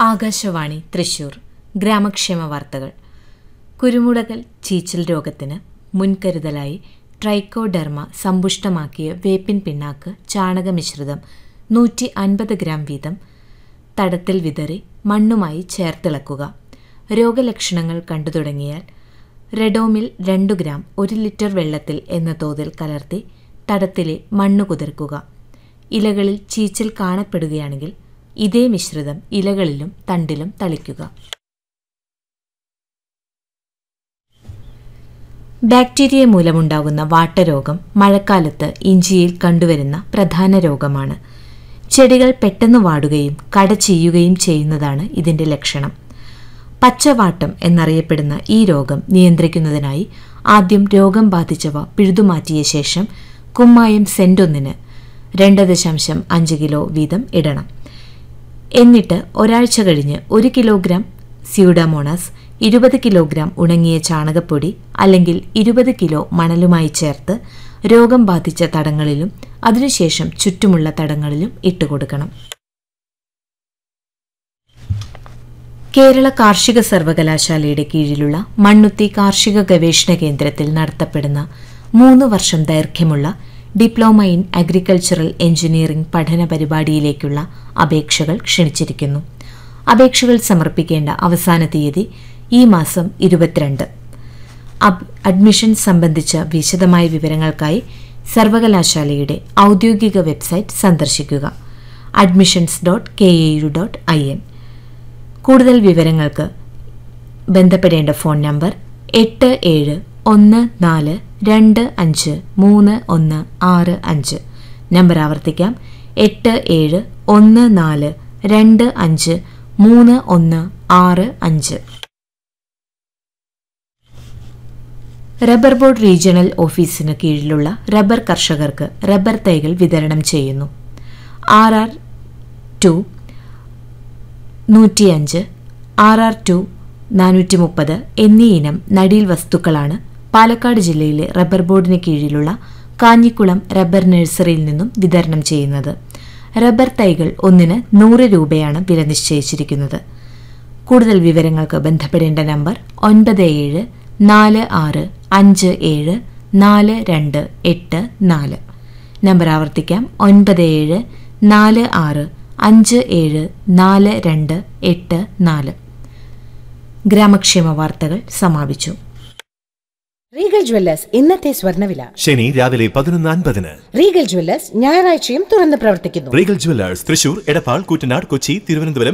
ആകാശവാണി തൃശൂർ ഗ്രാമക്ഷേമ വാർത്തകൾ കുരുമുളകൽ ചീച്ചൽ രോഗത്തിന് മുൻകരുതലായി ട്രൈക്കോഡെർമ സമ്പുഷ്ടമാക്കിയ വേപ്പിൻ പിണ്ണാക്ക് ചാണകമിശ്രിതം നൂറ്റി അൻപത് ഗ്രാം വീതം തടത്തിൽ വിതറി മണ്ണുമായി ചേർത്തിളക്കുക രോഗലക്ഷണങ്ങൾ കണ്ടു തുടങ്ങിയാൽ റെഡോമിൽ രണ്ടു ഗ്രാം ഒരു ലിറ്റർ വെള്ളത്തിൽ എന്ന തോതിൽ കലർത്തി തടത്തിലെ മണ്ണ് കുതിർക്കുക ഇലകളിൽ ചീച്ചൽ കാണപ്പെടുകയാണെങ്കിൽ ഇതേ മിശ്രിതം ഇലകളിലും തണ്ടിലും തളിക്കുക ബാക്ടീരിയ മൂലമുണ്ടാകുന്ന വാട്ടരോഗം മഴക്കാലത്ത് ഇഞ്ചിയിൽ കണ്ടുവരുന്ന പ്രധാന രോഗമാണ് ചെടികൾ പെട്ടെന്ന് വാടുകയും കടചെയ്യുകയും ചെയ്യുന്നതാണ് ഇതിന്റെ ലക്ഷണം പച്ചവാട്ടം എന്നറിയപ്പെടുന്ന ഈ രോഗം നിയന്ത്രിക്കുന്നതിനായി ആദ്യം രോഗം ബാധിച്ചവ പിഴുതുമാറ്റിയ ശേഷം കുമ്മായം സെന്റൊന്നിന് രണ്ട് ദശാംശം അഞ്ച് കിലോ വീതം ഇടണം എന്നിട്ട് ഒരാഴ്ച കഴിഞ്ഞ് ഒരു കിലോഗ്രാം സ്യൂഡാമോണാസ് ഇരുപത് കിലോഗ്രാം ഉണങ്ങിയ ചാണകപ്പൊടി അല്ലെങ്കിൽ ഇരുപത് കിലോ മണലുമായി ചേർത്ത് രോഗം ബാധിച്ച തടങ്ങളിലും അതിനുശേഷം ചുറ്റുമുള്ള തടങ്ങളിലും ഇട്ടുകൊടുക്കണം കേരള കാർഷിക സർവകലാശാലയുടെ കീഴിലുള്ള മണ്ണുത്തി കാർഷിക ഗവേഷണ കേന്ദ്രത്തിൽ നടത്തപ്പെടുന്ന മൂന്ന് വർഷം ദൈർഘ്യമുള്ള ഡിപ്ലോമ ഇൻ അഗ്രികൾച്ചറൽ എഞ്ചിനീയറിംഗ് പഠന പരിപാടിയിലേക്കുള്ള അപേക്ഷകൾ ക്ഷണിച്ചിരിക്കുന്നു അപേക്ഷകൾ സമർപ്പിക്കേണ്ട അവസാന തീയതി ഈ മാസം ഇരുപത്തിരണ്ട് അബ് അഡ്മിഷൻ സംബന്ധിച്ച വിശദമായ വിവരങ്ങൾക്കായി സർവകലാശാലയുടെ ഔദ്യോഗിക വെബ്സൈറ്റ് സന്ദർശിക്കുക admissions dot K A U dot I N കൂടുതൽ വിവരങ്ങൾക്ക് ബന്ധപ്പെടേണ്ട ഫോൺ നമ്പർ എട്ട് ഏഴ് ഒന്ന് നാല് രണ്ട് അഞ്ച് മൂന്ന് ഒന്ന് ആറ് അഞ്ച് നമ്പർ ആവർത്തിക്കാം എട്ട് ഏഴ് ഒന്ന് നാല് രണ്ട് അഞ്ച് മൂന്ന് ഒന്ന് ആറ് അഞ്ച് റബ്ബർ ബോർഡ് റീജിയണൽ ഓഫീസിന് കീഴിലുള്ള റബ്ബർ കർഷകർക്ക് റബ്ബർ തൈകൾ വിതരണം ചെയ്യുന്നു ആർ ആർ ടു നൂറ്റിയഞ്ച് ആർ ആർ ടു നാനൂറ്റി മുപ്പത് എന്നീ ഇനം നടീൽ വസ്തുക്കളാണ് പാലക്കാട് ജില്ലയിലെ റബ്ബർ ബോർഡിന് കീഴിലുള്ള കാഞ്ഞിക്കുളം റബ്ബർ നഴ്സറിയിൽ നിന്നും വിതരണം ചെയ്യുന്നത് റബ്ബർ തൈകൾ ഒന്നിന് നൂറ് രൂപയാണ് വില നിശ്ചയിച്ചിരിക്കുന്നത് കൂടുതൽ വിവരങ്ങൾക്ക് ബന്ധപ്പെടേണ്ട നമ്പർ ഒൻപത് ഏഴ് നാല് ആറ് അഞ്ച് ഏഴ് നാല് രണ്ട് എട്ട് നാല് നമ്പർ ആവർത്തിക്കാം ഒൻപത് ഏഴ് നാല് ആറ് അഞ്ച് ഏഴ് നാല് രണ്ട് എട്ട് നാല് ഗ്രാമക്ഷേമ വാർത്തകൾ സമാപിച്ചു റീഗൽ ജ്വല്ലേഴ്സ് ഇന്നത്തെ സ്വർണ്ണവില ശനി രാവിലെ പതിനൊന്ന് അൻപതിന് റീഗൽ ജ്വല്ലേഴ്സ് ഞായറാഴ്ചയും തുറന്ന് പ്രവർത്തിക്കുന്നു റീഗൽ ജുവല്ലേഴ്സ് തൃശൂർ എടപ്പാൾ കൂറ്റനാട് കൊച്ചി തിരുവനന്തപുരം